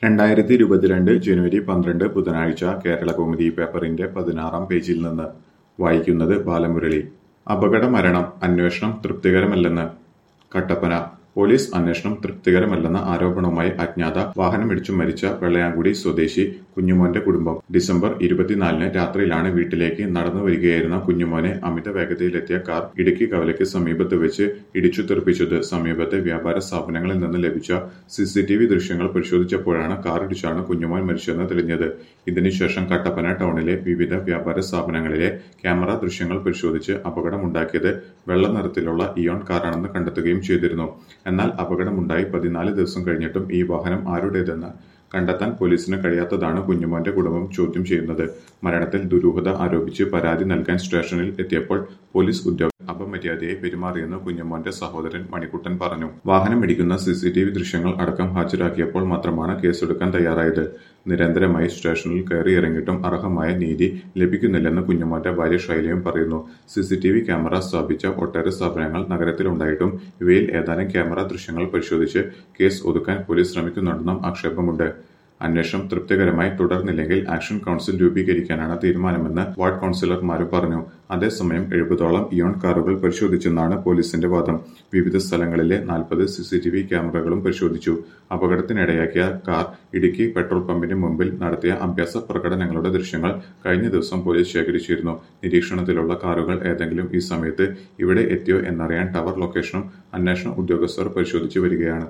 രണ്ടായിരത്തി ഇരുപത്തിരണ്ട് ജനുവരി പന്ത്രണ്ട് ബുധനാഴ്ച കേരളകൗമുദി പേപ്പറിന്റെ പതിനാറാം പേജിൽ നിന്ന് വായിക്കുന്നത് ബാലമുരളി അപകട മരണം അന്വേഷണം തൃപ്തികരമല്ലെന്ന് കട്ടപ്പന പോലീസ് അന്വേഷണം തൃപ്തികരമല്ലെന്ന ആരോപണവുമായി അജ്ഞാത വാഹനമിടിച്ചു മരിച്ച വെള്ളയാങ്കുടി സ്വദേശി കുഞ്ഞുമോന്റെ കുടുംബം ഡിസംബർ ഇരുപത്തിനാലിന് രാത്രിയിലാണ് വീട്ടിലേക്ക് നടന്നു വരികയായിരുന്ന കുഞ്ഞുമോനെ അമിത വേഗതയിലെത്തിയ കാർ ഇടുക്കി കവലയ്ക്ക് സമീപത്ത് വെച്ച് ഇടിച്ചു തെറിപ്പിച്ചത് സമീപത്തെ വ്യാപാര സ്ഥാപനങ്ങളിൽ നിന്ന് ലഭിച്ച സിസിടിവി ദൃശ്യങ്ങൾ പരിശോധിച്ചപ്പോഴാണ് കാർ ഇടിച്ചാണ് കുഞ്ഞുമോൻ മരിച്ചതെന്ന് തെളിഞ്ഞത് ഇതിനുശേഷം കട്ടപ്പന ടൗണിലെ വിവിധ വ്യാപാര സ്ഥാപനങ്ങളിലെ ക്യാമറ ദൃശ്യങ്ങൾ പരിശോധിച്ച് അപകടമുണ്ടാക്കിയത് വെള്ള നിറത്തിലുള്ള ഇയോൺ കാറാണെന്ന് കണ്ടെത്തുകയും ചെയ്തിരുന്നു എന്നാൽ അപകടമുണ്ടായി പതിനാല് ദിവസം കഴിഞ്ഞിട്ടും ഈ വാഹനം ആരുടേതെന്ന് കണ്ടെത്താൻ പോലീസിന് കഴിയാത്തതാണ് കുഞ്ഞുമോന്റെ കുടുംബം ചോദ്യം ചെയ്യുന്നത് മരണത്തിൽ ദുരൂഹത ആരോപിച്ച് പരാതി നൽകാൻ സ്റ്റേഷനിൽ എത്തിയപ്പോൾ പോലീസ് ഉദ്യോഗ അപമര്യാദയെ പെരുമാറിയെന്ന് കുഞ്ഞുമോന്റെ സഹോദരൻ മണിക്കുട്ടൻ പറഞ്ഞു വാഹനം ഇടിക്കുന്ന സിസിടിവി ദൃശ്യങ്ങൾ അടക്കം ഹാജരാക്കിയപ്പോൾ മാത്രമാണ് കേസെടുക്കാൻ തയ്യാറായത് നിരന്തരമായി സ്റ്റേഷനിൽ കയറിയിറങ്ങിയിട്ടും അർഹമായ നീതി ലഭിക്കുന്നില്ലെന്ന് കുഞ്ഞുമോന്റെ ഭാര്യ ശൈലയും പറയുന്നു സിസിടിവി ക്യാമറ സ്ഥാപിച്ച ഒട്ടേറെ സ്ഥാപനങ്ങൾ നഗരത്തിലുണ്ടായിട്ടും ഇവയിൽ ഏതാനും ക്യാമറ ദൃശ്യങ്ങൾ പരിശോധിച്ച് കേസ് ഒതുക്കാൻ പോലീസ് ശ്രമിക്കുന്നുണ്ടെന്നും ആക്ഷേപമുണ്ട് അന്വേഷണം തൃപ്തികരമായി തുടർന്നില്ലെങ്കിൽ ആക്ഷൻ കൌൺസിൽ രൂപീകരിക്കാനാണ് തീരുമാനമെന്ന് വാർഡ് കൌൺസിലർമാരും പറഞ്ഞു അതേസമയം എഴുപതോളം ഇയോൺ കാറുകൾ പരിശോധിച്ചെന്നാണ് പോലീസിന്റെ വാദം വിവിധ സ്ഥലങ്ങളിലെ നാൽപ്പത് സിസിടിവി ക്യാമറകളും പരിശോധിച്ചു അപകടത്തിനിടയാക്കിയ കാർ ഇടുക്കി പെട്രോൾ പമ്പിന് മുമ്പിൽ നടത്തിയ അഭ്യാസ പ്രകടനങ്ങളുടെ ദൃശ്യങ്ങൾ കഴിഞ്ഞ ദിവസം പോലീസ് ശേഖരിച്ചിരുന്നു നിരീക്ഷണത്തിലുള്ള കാറുകൾ ഏതെങ്കിലും ഈ സമയത്ത് ഇവിടെ എത്തിയോ എന്നറിയാൻ ടവർ ലൊക്കേഷനും അന്വേഷണ ഉദ്യോഗസ്ഥർ പരിശോധിച്ചു വരികയാണ്